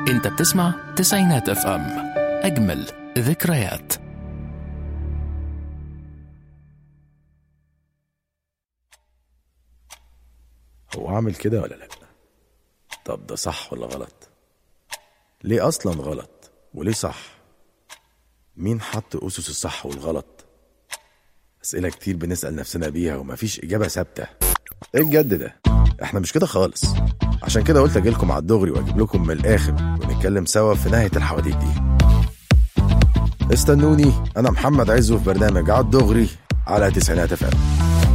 انت بتسمع تسعينات اف ام اجمل ذكريات هو عامل كده ولا لا طب ده صح ولا غلط ليه اصلا غلط وليه صح مين حط اسس الصح والغلط اسئله كتير بنسال نفسنا بيها ومفيش اجابه ثابته ايه الجد ده احنا مش كده خالص عشان كده قلت اجيلكم على الدغري واجيب لكم من الاخر ونتكلم سوا في نهايه الحواديت دي استنوني انا محمد عزو في برنامج على الدغري على تسعينات اف ام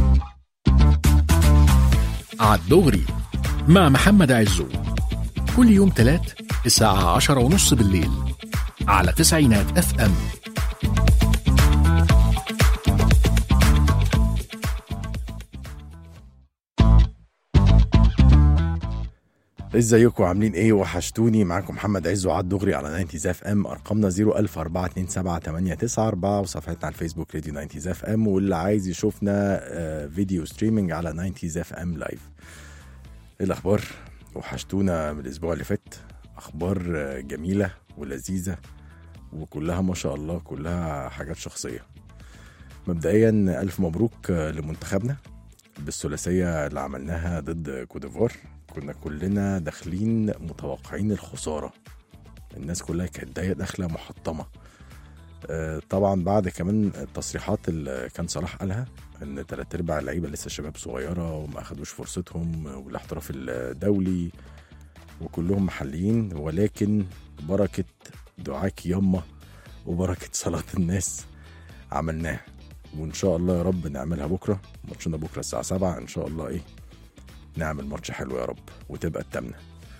عالدغري مع محمد عزو كل يوم تلات الساعة عشرة ونص بالليل على تسعينات اف ام ازيكم عاملين ايه وحشتوني معاكم محمد عزو على الدغري على 90 اف ام ارقامنا 004278994 وصفحتنا على الفيسبوك راديو 90 اف ام واللي عايز يشوفنا آه، فيديو ستريمنج على 90 اف ام لايف ايه الاخبار وحشتونا من الاسبوع اللي فات اخبار آه، جميله ولذيذه وكلها ما شاء الله كلها حاجات شخصيه مبدئيا الف مبروك آه، لمنتخبنا بالثلاثيه اللي عملناها ضد كوديفوار كنا كلنا داخلين متوقعين الخساره الناس كلها كانت داية داخله محطمه آه، طبعا بعد كمان التصريحات اللي كان صلاح قالها ان تلات ارباع اللعيبه لسه شباب صغيره وما اخدوش فرصتهم والاحتراف الدولي وكلهم محليين ولكن بركه دعاك يما وبركه صلاه الناس عملناها وان شاء الله يا رب نعملها بكره ماتشنا بكره الساعه 7 ان شاء الله ايه نعمل ماتش حلو يا رب وتبقى التامنه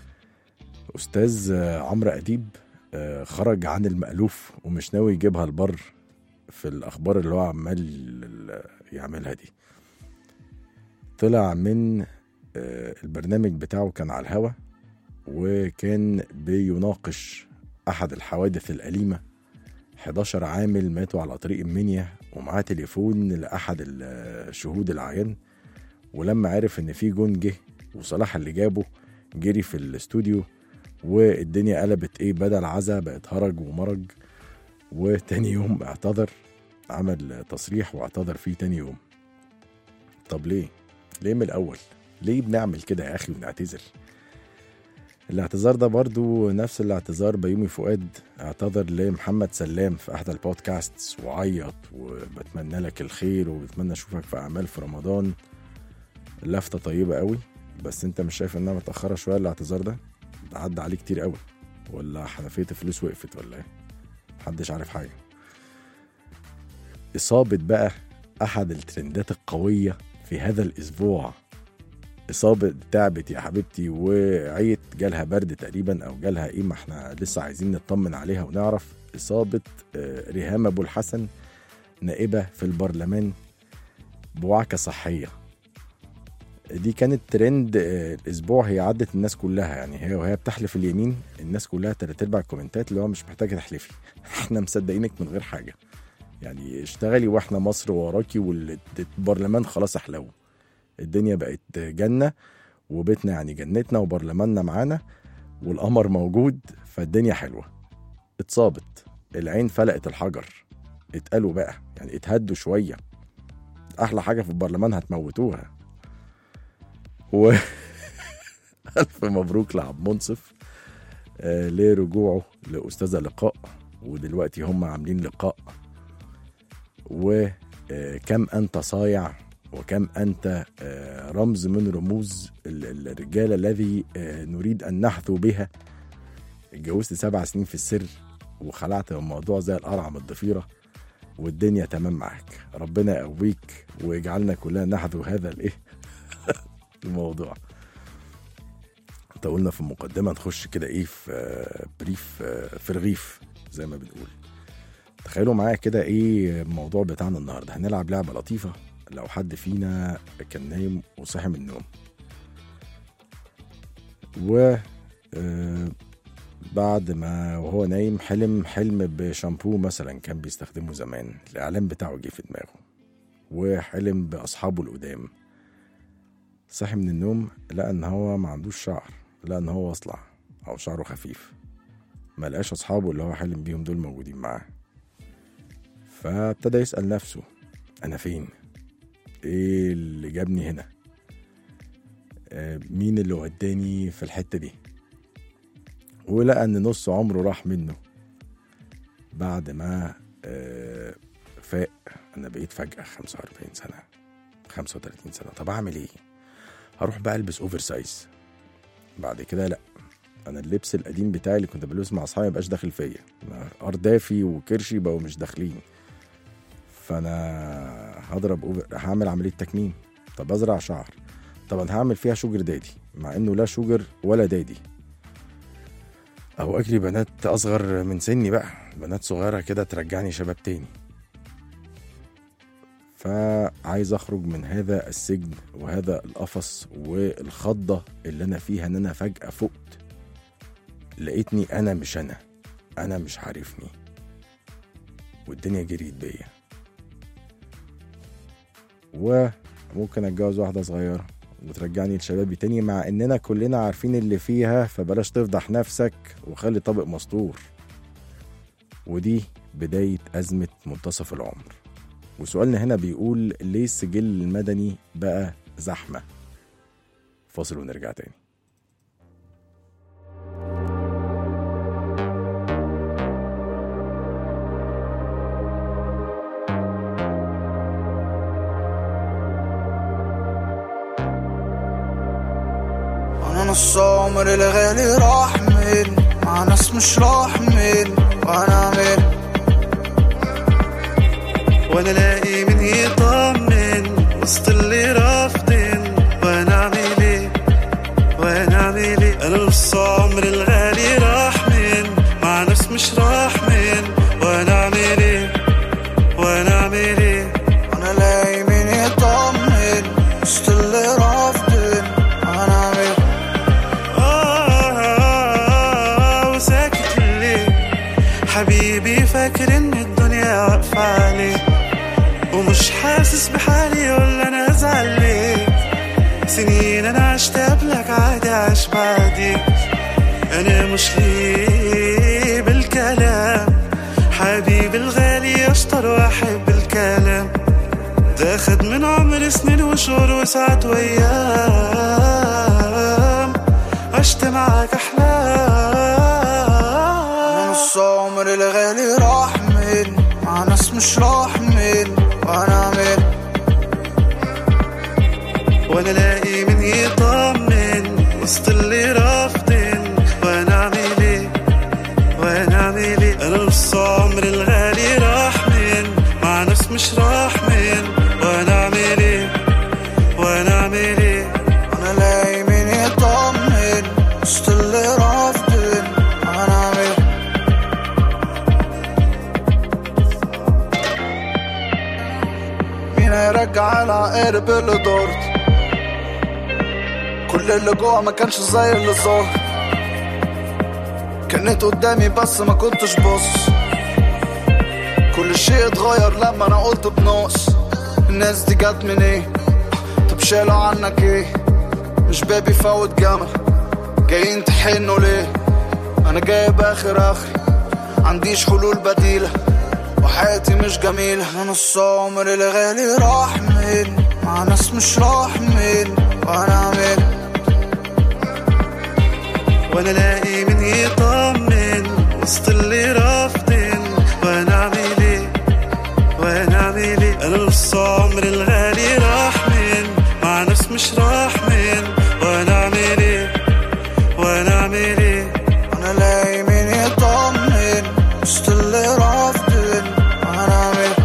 استاذ آه، عمرو اديب آه، خرج عن المألوف ومش ناوي يجيبها البر في الاخبار اللي هو عمال يعملها دي طلع من آه، البرنامج بتاعه كان على الهوا وكان بيناقش احد الحوادث الاليمه 11 عامل ماتوا على طريق المنيا ومعاه تليفون لاحد الشهود العيان ولما عرف ان في جون جه وصلاح اللي جابه جري في الاستوديو والدنيا قلبت ايه بدل عزا بقت هرج ومرج وتاني يوم اعتذر عمل تصريح واعتذر فيه تاني يوم طب ليه ليه من الاول ليه بنعمل كده يا اخي ونعتذر الاعتذار ده برضو نفس الاعتذار بيومي فؤاد اعتذر لمحمد سلام في احدى البودكاست وعيط وبتمنى لك الخير وبتمنى اشوفك في اعمال في رمضان لفتة طيبة قوي بس انت مش شايف انها متأخرة شوية الاعتذار ده ده عدى عليه كتير قوي ولا حنفية الفلوس وقفت ولا ايه محدش عارف حاجة إصابة بقى أحد الترندات القوية في هذا الأسبوع إصابة تعبت يا حبيبتي وعيت جالها برد تقريبا أو جالها إيه ما إحنا لسه عايزين نطمن عليها ونعرف إصابة آه، ريهام أبو الحسن نائبة في البرلمان بوعكة صحية دي كانت ترند آه، الاسبوع هي عدت الناس كلها يعني هي وهي بتحلف اليمين الناس كلها تلات ارباع الكومنتات اللي هو مش محتاجه تحلفي احنا مصدقينك من غير حاجه يعني اشتغلي واحنا مصر وراكي والبرلمان خلاص احلو الدنيا بقت جنه وبيتنا يعني جنتنا وبرلماننا معانا والقمر موجود فالدنيا حلوه اتصابت العين فلقت الحجر اتقالوا بقى يعني اتهدوا شويه احلى حاجه في البرلمان هتموتوها و ألف مبروك لعبد منصف آه لرجوعه لأستاذة لقاء ودلوقتي هم عاملين لقاء وكم أنت صايع وكم أنت آه رمز من رموز ال- الرجالة الذي آه نريد أن نحثو بها اتجوزت سبع سنين في السر وخلعت من الموضوع زي القرع من الضفيرة والدنيا تمام معاك ربنا يقويك ويجعلنا كلنا نحذو هذا الايه الموضوع طولنا في المقدمه نخش كده ايه في آه، بريف آه، في رغيف زي ما بنقول تخيلوا معايا كده ايه الموضوع بتاعنا النهارده هنلعب لعبه لطيفه لو حد فينا كان نايم وصحي من النوم و آه، بعد ما وهو نايم حلم حلم بشامبو مثلا كان بيستخدمه زمان الاعلان بتاعه جه في دماغه وحلم باصحابه القدام صحي من النوم لقى ان هو ما عندوش شعر لقى ان هو اصلع او شعره خفيف ما لقاش اصحابه اللي هو حلم بيهم دول موجودين معاه فابتدى يسأل نفسه انا فين ايه اللي جابني هنا آه، مين اللي وداني في الحتة دي ولقى ان نص عمره راح منه بعد ما آه، فاق انا بقيت فجأة 45 سنة 35 سنة طب اعمل ايه هروح بقى البس اوفر سايز بعد كده لا انا اللبس القديم بتاعي اللي كنت بلبسه مع اصحابي مبقاش داخل فيا اردافي وكرشي بقوا مش داخلين فانا هضرب أوفر هعمل عمليه تكميم طب ازرع شعر طب انا هعمل فيها شوجر دادي مع انه لا شوجر ولا دادي او اجري بنات اصغر من سني بقى بنات صغيره كده ترجعني شباب تاني فعايز اخرج من هذا السجن وهذا القفص والخضه اللي انا فيها ان انا فجاه فقت لقيتني انا مش انا انا مش عارفني والدنيا جريت بيا وممكن اتجوز واحده صغيره وترجعني لشبابي تاني مع اننا كلنا عارفين اللي فيها فبلاش تفضح نفسك وخلي طبق مسطور ودي بداية أزمة منتصف العمر وسؤالنا هنا بيقول ليه السجل المدني بقى زحمة فاصل ونرجع تاني انا نص عمري الغالي راح من مع ناس مش راح من وانا من وانا الاقي من يطمن وسط اللي رافضين وانا اعمل ايه وانا اعمل ايه انا نص عمري الغالي راح من مع ناس مش راح من وانا اعمل ايه وانا اعمل ايه انا لاقي مين يطمن وسط اللي رافضين انا من آه وساكت ليه حبيبي فاكر ان الدنيا واقفة عليه ومش حاسس بحالي ولا انا ازعل ليه سنين انا عشت قبلك عادي عاش بعدي انا مش ليه بالكلام حبيبي الغالي اشطر واحد بالكلام ده خد من عمري سنين وشهور وساعات وايام عشت معاك احلام نص عمري الغالي راح من مع ناس مش راح من وانا من وانا الاقي من يطمن وسط اللي رافضين وانا اعمل ايه وانا اعمل ايه انا نص عمري الغالي راح من مع ناس مش راح من وانا اعمل ايه وانا اعمل ايه انا لاقي مين يطمن وسط اللي رافضين انا من مين هيرجع العقارب اللي دارت كل اللي جوه ما كانش زي اللي ظاهر كانت قدامي بس ما كنتش بص كل شيء اتغير لما انا قلت بنقص الناس دي جت من ايه طب شالوا عنك ايه مش بابي فوت جمل جايين تحنوا ليه انا جايب اخر اخري عنديش حلول بديله وحياتي مش جميلة أنا نص عمري الغالي راح من مع ناس مش راح من وأنا من وانا الاقي من يطمن وسط اللي رافضين وانا اعمل ايه وانا اعمل ايه انا نص عمري الغالي راح من مع ناس مش راح من وانا اعمل ايه وانا اعمل ايه أنا لاقي مين يطمن وسط اللي رافضين وأنا من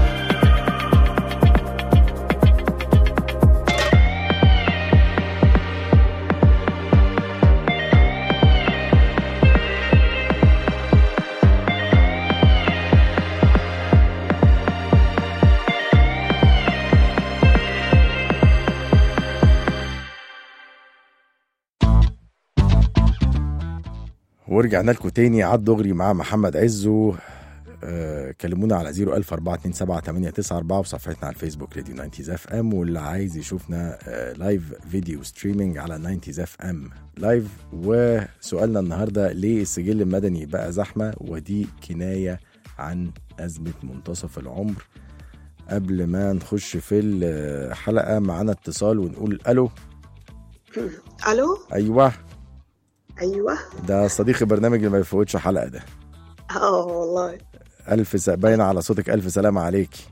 ورجعنا لكم تاني على الدغري مع محمد عزو آه، كلمونا على 014278994 وصفحتنا على الفيسبوك راديو 90 اف ام واللي عايز يشوفنا آه، لايف فيديو ستريمينج على 90 اف ام لايف وسؤالنا النهارده ليه السجل المدني بقى زحمه ودي كنايه عن ازمه منتصف العمر قبل ما نخش في الحلقه معانا اتصال ونقول الو الو ايوه ايوه ده صديقي برنامج اللي ما يفوتش حلقه ده اه والله الف س... باين على صوتك الف سلامه عليكي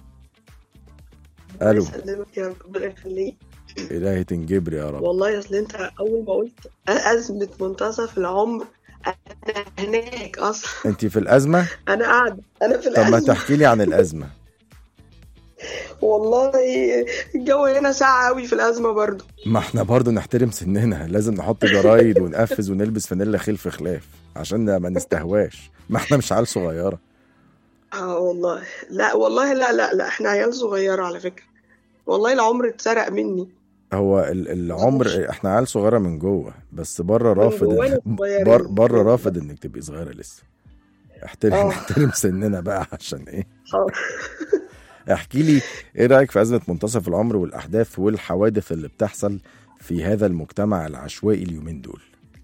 الو يسلمك يا رب ربنا يخليك الهي تنجبر يا رب والله اصل انت اول ما قلت ازمه منتصف العمر انا هناك اصلا انت في الازمه انا قاعده انا في طب ما الازمه تحكي لي عن الازمه والله الجو هنا ساقع قوي في الازمه برضو ما احنا برضو نحترم سننا لازم نحط جرايد ونقفز ونلبس فانيلا خلف خلاف عشان ما نستهواش ما احنا مش عيال صغيره اه والله لا والله لا لا لا احنا عيال صغيره على فكره والله العمر اتسرق مني هو ال- العمر احنا عيال صغيره من جوه بس بره من رافض جوانا إن- صغيرين. بر بره رافض انك تبقي صغيره لسه احترم اه. احترم سننا بقى عشان ايه حاضر. احكي لي ايه رايك في ازمه منتصف العمر والاحداث والحوادث اللي بتحصل في هذا المجتمع العشوائي اليومين دول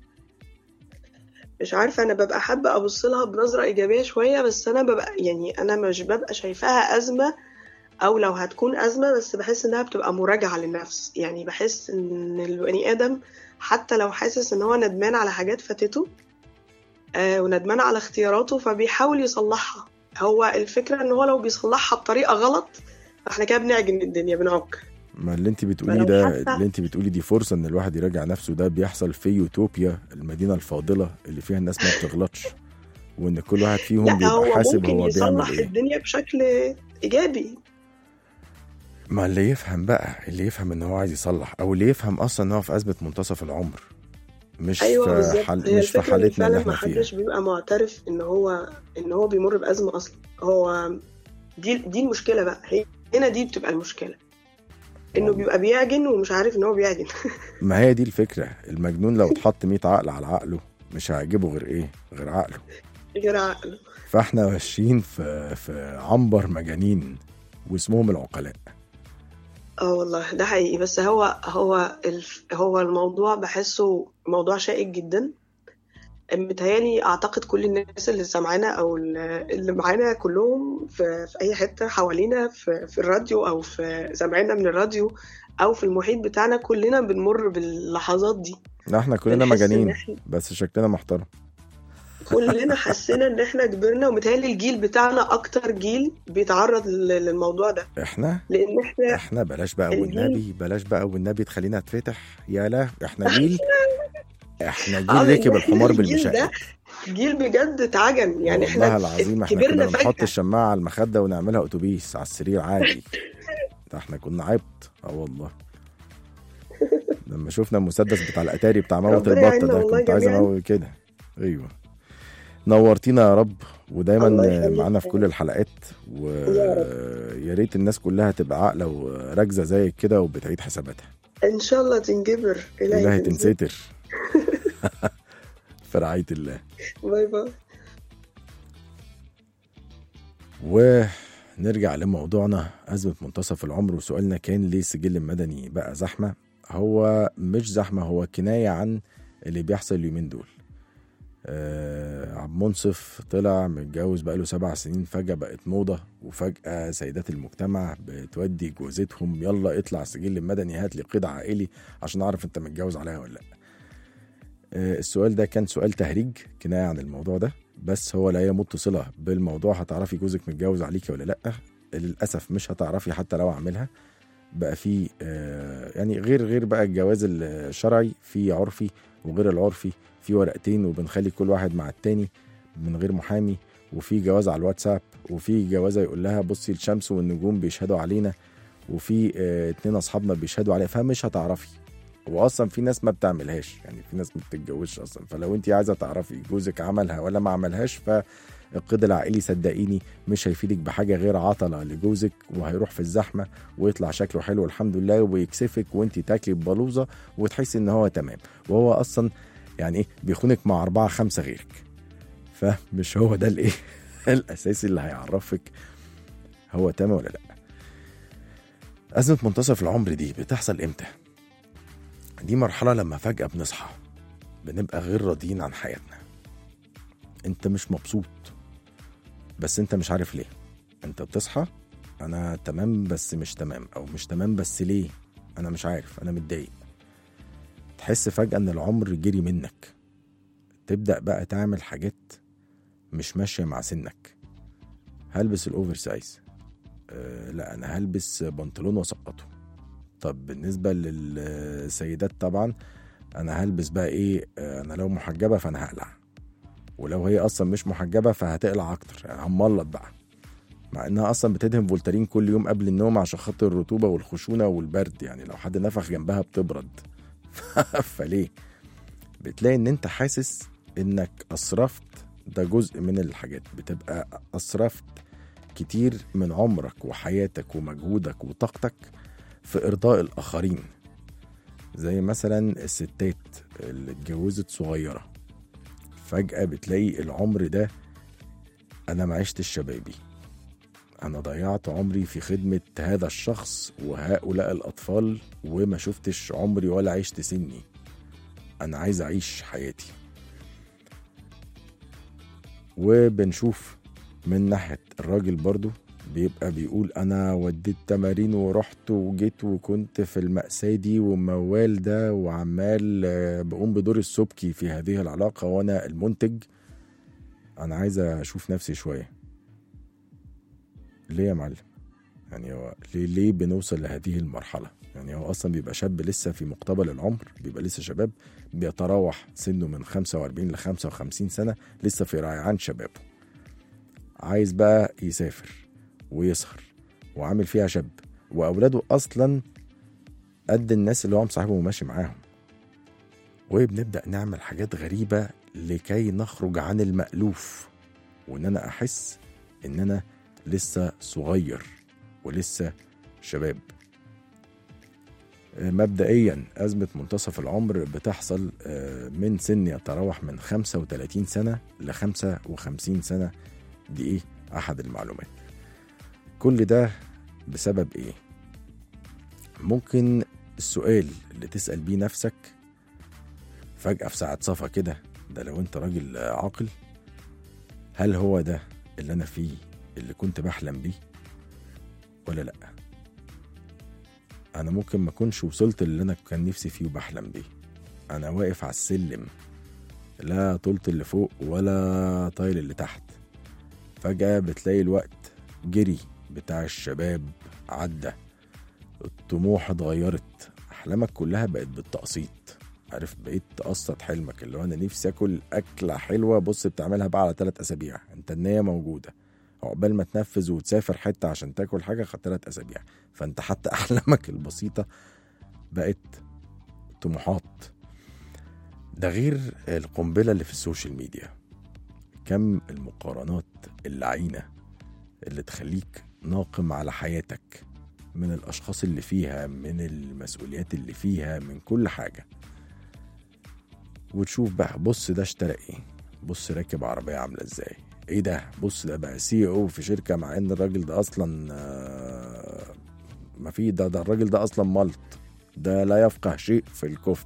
مش عارفه انا ببقى حابه ابص لها بنظره ايجابيه شويه بس انا ببقى يعني انا مش ببقى شايفاها ازمه او لو هتكون ازمه بس بحس انها بتبقى مراجعه للنفس يعني بحس ان البني ادم حتى لو حاسس ان هو ندمان على حاجات فاتته آه وندمان على اختياراته فبيحاول يصلحها هو الفكره ان هو لو بيصلحها بطريقه غلط احنا كده بنعجن الدنيا بنعك ما اللي انت بتقوليه فلو ده حتى- اللي انت بتقولي دي فرصه ان الواحد يراجع نفسه ده بيحصل في يوتوبيا المدينه الفاضله اللي فيها الناس ما بتغلطش وان كل واحد فيهم لا بيبقى هو حاسب ممكن هو بيعمل يصلح ايه الدنيا بشكل ايجابي ما اللي يفهم بقى اللي يفهم ان هو عايز يصلح او اللي يفهم اصلا ان هو في ازمه منتصف العمر مش ايوه في بالظبط حل... هي مش في الفكره ان حالتنا اللي فعلا احنا ما فيها حدش بيبقى معترف ان هو ان هو بيمر بازمه اصلا هو دي دي المشكله بقى هي هنا دي بتبقى المشكله انه بيبقى بيعجن ومش عارف ان هو بيعجن ما هي دي الفكره المجنون لو اتحط 100 عقل على عقله مش هيعجبه غير ايه غير عقله غير عقله فاحنا ماشيين في في عنبر مجانين واسمهم العقلاء اه والله ده حقيقي بس هو هو الف هو الموضوع بحسه موضوع شائك جدا متهيألي أعتقد كل الناس اللي سامعانا أو اللي معانا كلهم في, في أي حتة حوالينا في, في الراديو أو في سامعينا من الراديو أو في المحيط بتاعنا كلنا بنمر باللحظات دي لا احنا كلنا بنحس إن مجانين إحنا- بس شكلنا محترم كلنا حسينا إن إحنا كبرنا ومتهيألي الجيل بتاعنا أكتر جيل بيتعرض لل- للموضوع ده احنا لأن إحنا احنا بلاش بقى الجيل- والنبي بلاش بقى والنبي تخلينا اتفتح يا لا احنا جيل احنا آه، جيل ركب إحنا الحمار الجيل بالمشقة ده جيل بجد اتعجن يعني والله احنا العظيم احنا كبرنا كنا بنحط فجأة الشماعة على المخدة ونعملها اتوبيس على السرير عادي ده احنا كنا عبط اه والله لما شفنا المسدس بتاع الاتاري بتاع موت ربنا البطه يعيننا ده والله كنت عايز جميعاً. اموت كده ايوه نورتينا يا رب الله ودايما يخليك. معانا في كل الحلقات يا ويا ريت الناس كلها تبقى عاقله وراكزه زيك كده وبتعيد حساباتها ان شاء الله تنجبر الهي تنزل. تنستر في رعايه الله باي باي ونرجع لموضوعنا أزمة منتصف العمر وسؤالنا كان ليه السجل المدني بقى زحمة هو مش زحمة هو كناية عن اللي بيحصل اليومين دول آه عبد منصف طلع متجوز بقاله سبع سنين فجأة بقت موضة وفجأة سيدات المجتمع بتودي جوازتهم يلا اطلع السجل المدني هات لي قيد عائلي عشان اعرف انت متجوز عليها ولا لا آه السؤال ده كان سؤال تهريج كناية عن الموضوع ده بس هو لا يمت صلة بالموضوع هتعرفي جوزك متجوز عليكي ولا لأ للأسف مش هتعرفي حتى لو عاملها بقى في آه، يعني غير غير بقى الجواز الشرعي في عرفي وغير العرفي في ورقتين وبنخلي كل واحد مع التاني من غير محامي وفي جواز على الواتساب وفي جوازه يقول لها بصي الشمس والنجوم بيشهدوا علينا وفي آه، اتنين اصحابنا بيشهدوا عليها فمش هتعرفي واصلا في ناس ما بتعملهاش يعني في ناس ما بتتجوزش اصلا فلو انت عايزه تعرفي جوزك عملها ولا ما عملهاش فالقيد العائلي صدقيني مش هيفيدك بحاجه غير عطله لجوزك وهيروح في الزحمه ويطلع شكله حلو الحمد لله ويكسفك وانت تاكلي ببلوزه وتحسي ان هو تمام وهو اصلا يعني ايه بيخونك مع اربعه خمسه غيرك فمش هو ده الايه الاساسي اللي هيعرفك هو تمام ولا لا أزمة منتصف العمر دي بتحصل إمتى؟ دي مرحلة لما فجأة بنصحى بنبقى غير راضيين عن حياتنا أنت مش مبسوط بس أنت مش عارف ليه أنت بتصحى أنا تمام بس مش تمام أو مش تمام بس ليه أنا مش عارف أنا متضايق تحس فجأة إن العمر جري منك تبدأ بقى تعمل حاجات مش ماشية مع سنك هلبس الأوفر سايز أه لا انا هلبس بنطلون واسقطه طب بالنسبه للسيدات طبعا انا هلبس بقى ايه آه، انا لو محجبه فانا هقلع ولو هي اصلا مش محجبه فهتقلع اكتر يعني هملط بقى مع انها اصلا بتدهن فولترين كل يوم قبل النوم عشان خاطر الرطوبه والخشونه والبرد يعني لو حد نفخ جنبها بتبرد فليه بتلاقي ان انت حاسس انك اسرفت ده جزء من الحاجات بتبقى اسرفت كتير من عمرك وحياتك ومجهودك وطاقتك في إرضاء الآخرين زي مثلا الستات اللي اتجوزت صغيرة فجأة بتلاقي العمر ده أنا ما عشتش شبابي أنا ضيعت عمري في خدمة هذا الشخص وهؤلاء الأطفال وما شفتش عمري ولا عشت سني أنا عايز أعيش حياتي وبنشوف من ناحية الراجل برضو بيبقى بيقول أنا وديت تمارين ورحت وجيت وكنت في المأساة دي وموال ده وعمال آه، بقوم بدور السبكي في هذه العلاقة وأنا المنتج أنا عايز أشوف نفسي شوية ليه يا معلم؟ يعني هو ليه, ليه بنوصل لهذه المرحلة؟ يعني هو أصلا بيبقى شاب لسه في مقتبل العمر بيبقى لسه شباب بيتراوح سنه من 45 ل 55 سنة لسه في ريعان شبابه عايز بقى يسافر ويسهر وعامل فيها شاب واولاده اصلا قد الناس اللي هو مصاحبهم وماشي معاهم وبنبدا نعمل حاجات غريبه لكي نخرج عن المالوف وان انا احس ان انا لسه صغير ولسه شباب آه، مبدئيا أزمة منتصف العمر بتحصل آه، من سن يتراوح من 35 سنة ل 55 سنة دي ايه احد المعلومات كل ده بسبب ايه ممكن السؤال اللي تسأل بيه نفسك فجأة في ساعة صفا كده ده لو انت راجل عاقل هل هو ده اللي انا فيه اللي كنت بحلم بيه ولا لا انا ممكن ما اكونش وصلت اللي انا كان نفسي فيه وبحلم بيه انا واقف على السلم لا طولت اللي فوق ولا طايل اللي تحت فجأة بتلاقي الوقت جري بتاع الشباب عدى الطموح اتغيرت أحلامك كلها بقت بالتقسيط عارف بقيت تقسط حلمك اللي هو أنا نفسي آكل أكلة حلوة بص بتعملها بقى على ثلاث أسابيع أنت النية موجودة عقبال ما تنفذ وتسافر حتة عشان تاكل حاجة خد ثلاث أسابيع فأنت حتى أحلامك البسيطة بقت طموحات ده غير القنبلة اللي في السوشيال ميديا كم المقارنات اللعينة اللي تخليك ناقم على حياتك من الأشخاص اللي فيها من المسؤوليات اللي فيها من كل حاجة وتشوف بقى بص ده اشترى ايه بص راكب عربية عاملة ازاي ايه ده بص ده بقى سي او في شركة مع ان الراجل ده اصلا آه، ما في ده ده الراجل ده اصلا ملط ده لا يفقه شيء في الكفت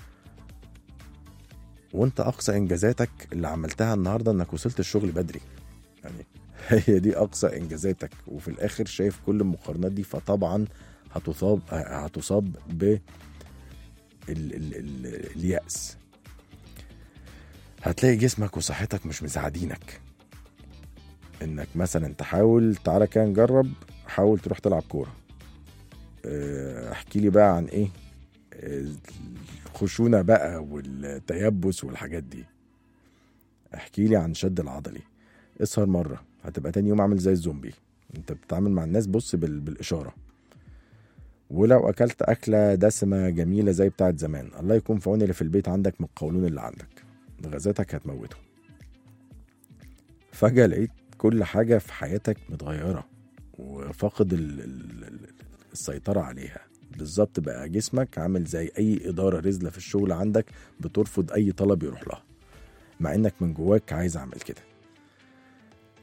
وانت اقصى انجازاتك اللي عملتها النهارده انك وصلت الشغل بدري يعني هي دي اقصى انجازاتك وفي الاخر شايف كل المقارنات دي فطبعا هتصاب هتصاب ب ال ال ال اليأس هتلاقي جسمك وصحتك مش مساعدينك انك مثلا تحاول تعالى كده نجرب حاول تروح تلعب كوره اه، احكي لي بقى عن ايه اه، الخشونه بقى والتيبس والحاجات دي احكي لي عن شد العضلي اسهر مره هتبقى تاني يوم عامل زي الزومبي انت بتتعامل مع الناس بص بال... بالاشاره ولو اكلت اكله دسمه جميله زي بتاعت زمان الله يكون في عون اللي في البيت عندك من القولون اللي عندك غازاتك هتموته فجاه لقيت كل حاجه في حياتك متغيره وفاقد ال... ال... ال- السيطره عليها بالظبط بقى جسمك عامل زي اي اداره رزله في الشغل عندك بترفض اي طلب يروح لها مع انك من جواك عايز اعمل كده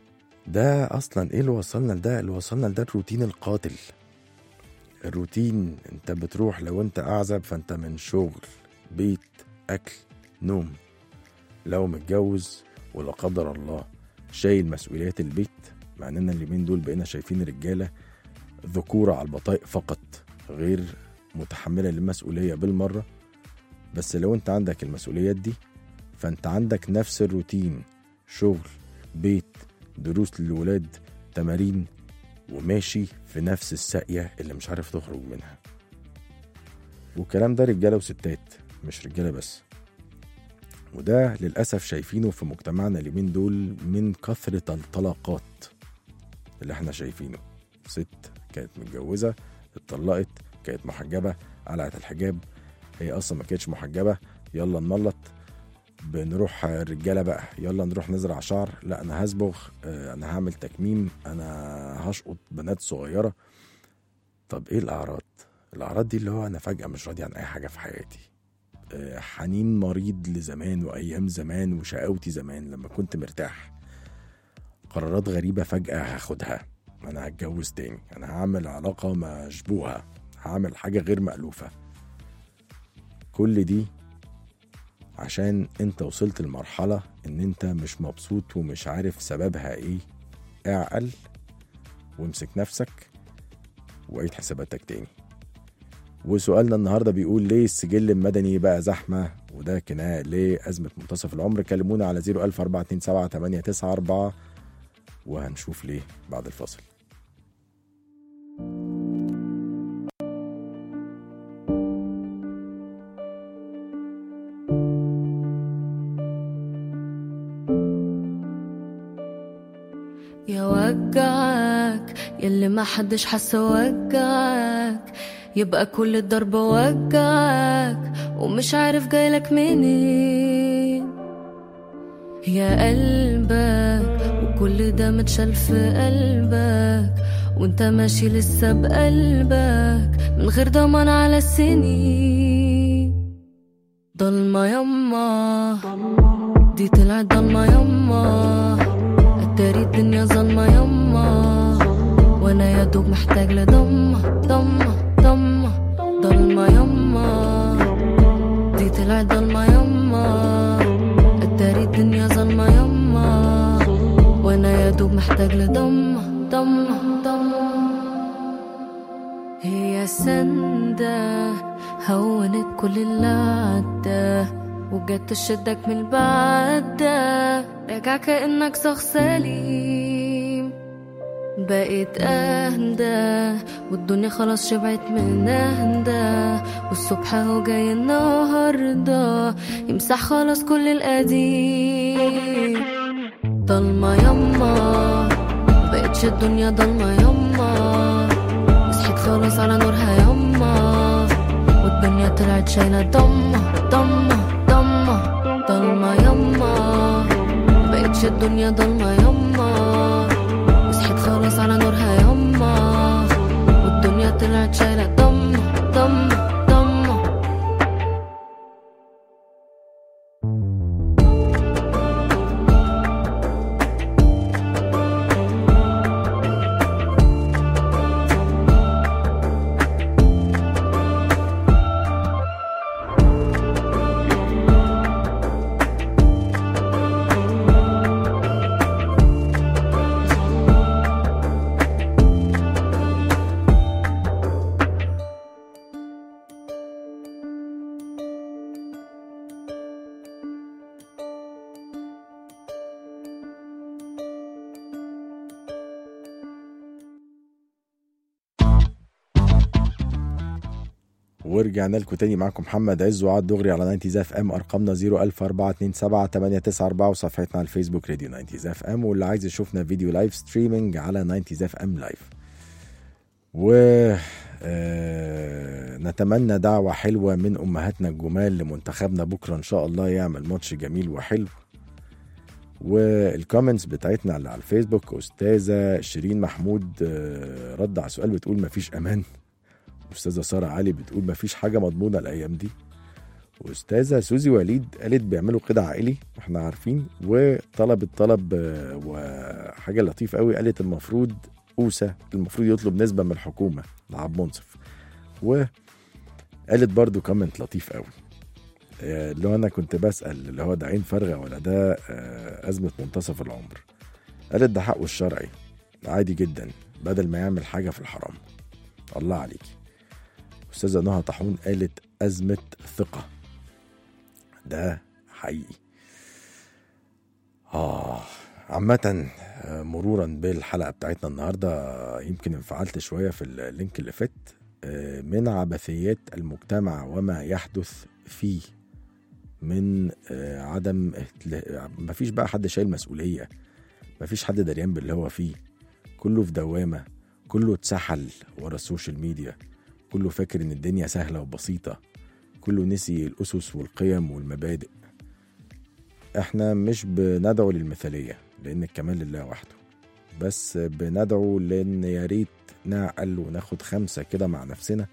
ده اصلا ايه اللي وصلنا لده اللي وصلنا لده الروتين القاتل الروتين انت بتروح لو انت اعزب فانت من شغل بيت اكل نوم لو متجوز ولا قدر الله شايل مسؤوليات البيت مع اننا اليومين دول بقينا شايفين الرجاله ذكوره على البطايق فقط غير متحمله للمسؤوليه بالمره بس لو انت عندك المسؤوليات دي فانت عندك نفس الروتين شغل بيت دروس للولاد تمارين وماشي في نفس الساقية اللي مش عارف تخرج منها والكلام ده رجالة وستات مش رجالة بس وده للأسف شايفينه في مجتمعنا اليومين دول من كثرة الطلاقات اللي احنا شايفينه ست كانت متجوزة اتطلقت كانت محجبة قلعت الحجاب هي أصلا ما كانتش محجبة يلا نملط بنروح الرجاله بقى يلا نروح نزرع شعر لا انا هصبغ آه، انا هعمل تكميم انا هشقط بنات صغيره طب ايه الاعراض الاعراض دي اللي هو انا فجاه مش راضي عن اي حاجه في حياتي آه، حنين مريض لزمان وايام زمان وشقاوتي زمان لما كنت مرتاح قرارات غريبه فجاه هاخدها انا هتجوز تاني انا هعمل علاقه مشبوهه هعمل حاجه غير مألوفه كل دي عشان انت وصلت لمرحلة ان انت مش مبسوط ومش عارف سببها ايه اعقل وامسك نفسك وعيد حساباتك تاني وسؤالنا النهارده بيقول ليه السجل المدني بقى زحمه وده كنايه لازمه منتصف العمر كلمونا على 00427 وهنشوف ليه بعد الفاصل يا وجعك يلي ما حدش حس وجعك يبقى كل الضرب وجعك ومش عارف جايلك منين يا قلبك وكل ده متشال في قلبك وانت ماشي لسه بقلبك من غير ضمان على السنين ضلمة يما دي طلعت ضلمة يما اتاري الدنيا ظلمة يما وانا يا دوب محتاج لضمة ضمة ضمة ضلمة يما دي طلعت ضلمة يما اتاري الدنيا ظلمة يما وانا يا دوب محتاج لضمة ضمة ضمة هي سندة هونت كل اللي عدى وجت تشدك من البعد ده راجع كأنك شخص سليم بقيت اهدى والدنيا خلاص شبعت من اهدى والصبح اهو جاي النهارده يمسح خلاص كل القديم ضلمة يما بقتش الدنيا ضلمة يما صحيت خلاص على نورها يما والدنيا طلعت شايلة ضمة ضمة ضمة ضلمة يما بقتش الدنيا ضلمة يما صحيت خلاص على نورها يما والدنيا طلعت شايلة ضمة ضمة ضمة ورجعنا لكم تاني معاكم محمد عز وعاد دغري على 90 اف ام ارقامنا 01427 وصفحتنا على الفيسبوك راديو 90 اف ام واللي عايز يشوفنا فيديو لايف ستريمينج على 90 اف ام لايف و آه، نتمنى دعوة حلوة من أمهاتنا الجمال لمنتخبنا بكرة إن شاء الله يعمل ماتش جميل وحلو والكومنتس بتاعتنا اللي على الفيسبوك أستاذة شيرين محمود آه، رد على سؤال بتقول مفيش أمان أستاذة سارة علي بتقول مفيش حاجة مضمونة الأيام دي واستاذه سوزي وليد قالت بيعملوا كده عائلي احنا عارفين وطلبت طلب آه، وحاجه لطيفه قوي قالت المفروض اوسا المفروض يطلب نسبه من الحكومه لعب منصف وقالت برضو كومنت لطيف قوي آه، اللي هو انا كنت بسال اللي هو ده عين فارغه ولا ده آه، ازمه منتصف العمر قالت ده حقه الشرعي عادي جدا بدل ما يعمل حاجه في الحرام الله عليكي استاذه نهى طاحون قالت ازمه ثقه ده حقيقي اه عامة آه، مرورا بالحلقة بتاعتنا النهاردة آه، يمكن انفعلت شوية في اللينك اللي فات آه، من عبثيات المجتمع وما يحدث فيه من آه، عدم اهتلا- مفيش بقى حد شايل مسؤولية مفيش حد دريان باللي هو فيه كله في دوامة كله اتسحل ورا السوشيال ميديا كله فاكر ان الدنيا سهلة وبسيطة كله نسي الأسس والقيم والمبادئ احنا مش بندعو للمثالية لأن الكمال لله وحده بس بندعو لأن يا ريت نعقل وناخد خمسة كده مع نفسنا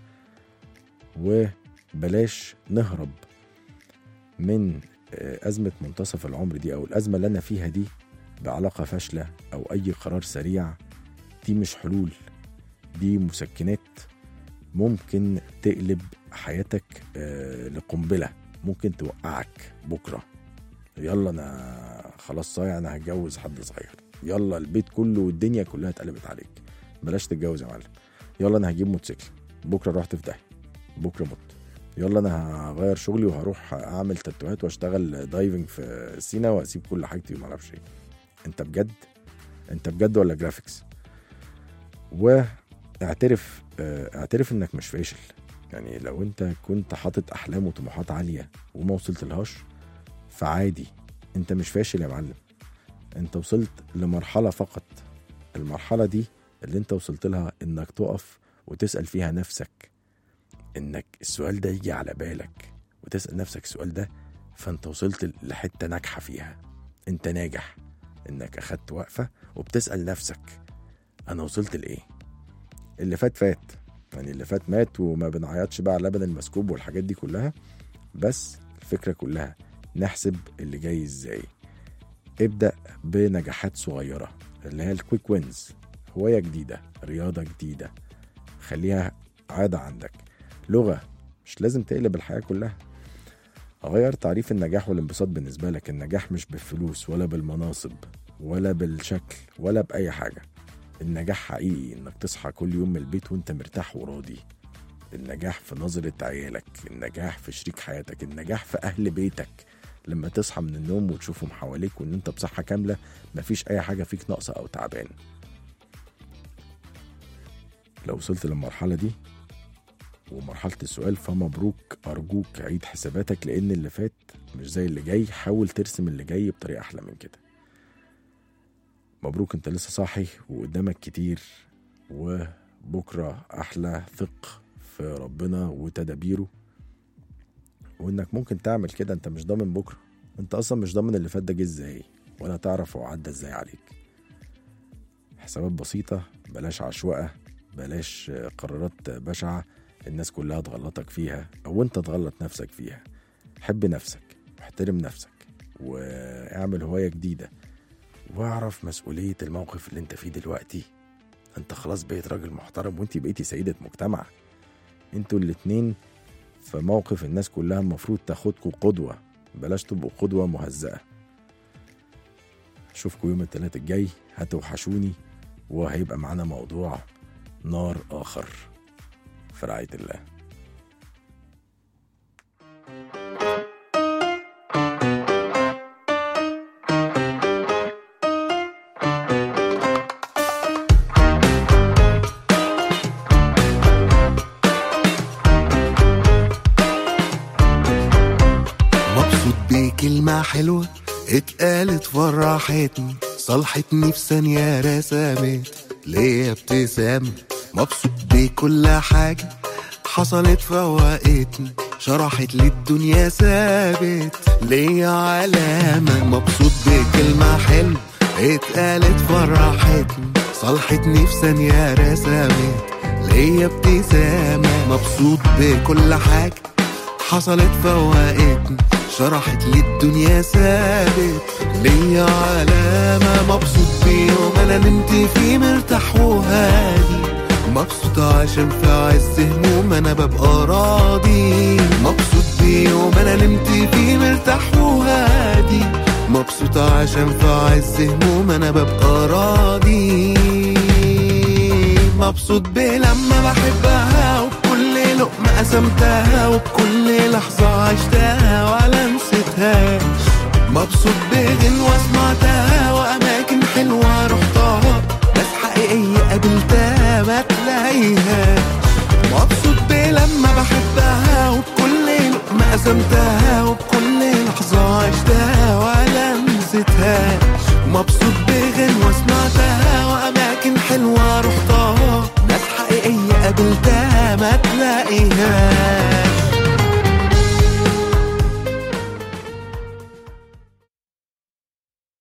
وبلاش نهرب من آه، أزمة منتصف العمر دي أو الأزمة اللي أنا فيها دي بعلاقة فاشلة أو أي قرار سريع دي مش حلول دي مسكنات ممكن تقلب حياتك آه، لقنبلة ممكن توقعك بكرة يلا أنا خلاص صايع أنا هتجوز حد صغير يلا البيت كله والدنيا كلها اتقلبت عليك بلاش تتجوز يا معلم يلا أنا هجيب موتوسيكل بكرة رحت في داهية بكرة مت يلا أنا هغير شغلي وهروح أعمل تاتوهات وأشتغل دايفنج في سينا وأسيب كل حاجتي ومعرفش إيه أنت بجد أنت بجد ولا جرافيكس واعترف آه، اعترف انك مش فاشل يعني لو انت كنت حاطط احلام وطموحات عاليه وما وصلت لهاش فعادي انت مش فاشل يا معلم انت وصلت لمرحله فقط المرحله دي اللي انت وصلت لها انك تقف وتسال فيها نفسك انك السؤال ده يجي على بالك وتسال نفسك السؤال ده فانت وصلت لحته ناجحه فيها انت ناجح انك اخدت وقفه وبتسال نفسك انا وصلت لايه اللي فات فات يعني اللي فات مات وما بنعيطش بقى على لبن المسكوب والحاجات دي كلها بس الفكرة كلها نحسب اللي جاي ازاي ابدأ بنجاحات صغيرة اللي هي الكويك وينز هواية جديدة رياضة جديدة خليها عادة عندك لغة مش لازم تقلب الحياة كلها غير تعريف النجاح والانبساط بالنسبة لك النجاح مش بالفلوس ولا بالمناصب ولا بالشكل ولا بأي حاجة النجاح حقيقي انك تصحى كل يوم من البيت وانت مرتاح وراضي النجاح في نظرة عيالك النجاح في شريك حياتك النجاح في أهل بيتك لما تصحى من النوم وتشوفهم حواليك وان انت بصحة كاملة مفيش أي حاجة فيك ناقصة أو تعبان لو وصلت للمرحلة دي ومرحلة السؤال فمبروك أرجوك عيد حساباتك لأن اللي فات مش زي اللي جاي حاول ترسم اللي جاي بطريقة أحلى من كده مبروك انت لسه صاحي وقدامك كتير وبكرة أحلى ثق في ربنا وتدابيره وإنك ممكن تعمل كده انت مش ضامن بكرة انت أصلا مش ضامن اللي فات ده جه ازاي ولا تعرف هو عدى ازاي عليك حسابات بسيطة بلاش عشوائة بلاش قرارات بشعة الناس كلها تغلطك فيها أو أنت تغلط نفسك فيها حب نفسك واحترم نفسك واعمل هواية جديدة واعرف مسؤولية الموقف اللي انت فيه دلوقتي انت خلاص بقيت راجل محترم وانت بقيتي سيدة مجتمع انتوا الاتنين في موقف الناس كلها المفروض تاخدكوا قدوة بلاش تبقوا قدوة مهزأة اشوفكوا يوم التلات الجاي هتوحشوني وهيبقى معانا موضوع نار آخر في رعاية الله مبسوط بكلمة حلوة اتقالت فرحتني صلحتني في ثانية رسمت ليا ابتسامة مبسوط بكل حاجة حصلت فوقتني شرحت لي الدنيا ثابت ليا علامة مبسوط بكلمة حلوة اتقالت فرحتني صلحتني في ثانية رسمت ليا ابتسامة مبسوط بكل حاجة حصلت فوقتني شرحت لي الدنيا ثابت ليا علامة مبسوط بيوم انا نمت فيه مرتاح وهادي مبسوط عشان في عز هموم انا ببقى راضي مبسوط بيوم انا نمت فيه مرتاح وهادي مبسوط عشان في عز هموم انا ببقى راضي مبسوط بلما بحبها وبكل لقمة قسمتها وبكل لحظة عشتها ولا نسيتهاش مبسوط بغنوة سمعتها وأماكن حلوة رحتها ناس حقيقية قابلتها ما تلاقيهاش مبسوط بلما بحبها وبكل لقمة قسمتها وبكل لحظة عشتها ولا نسيتهاش مبسوط بغنوة سمعتها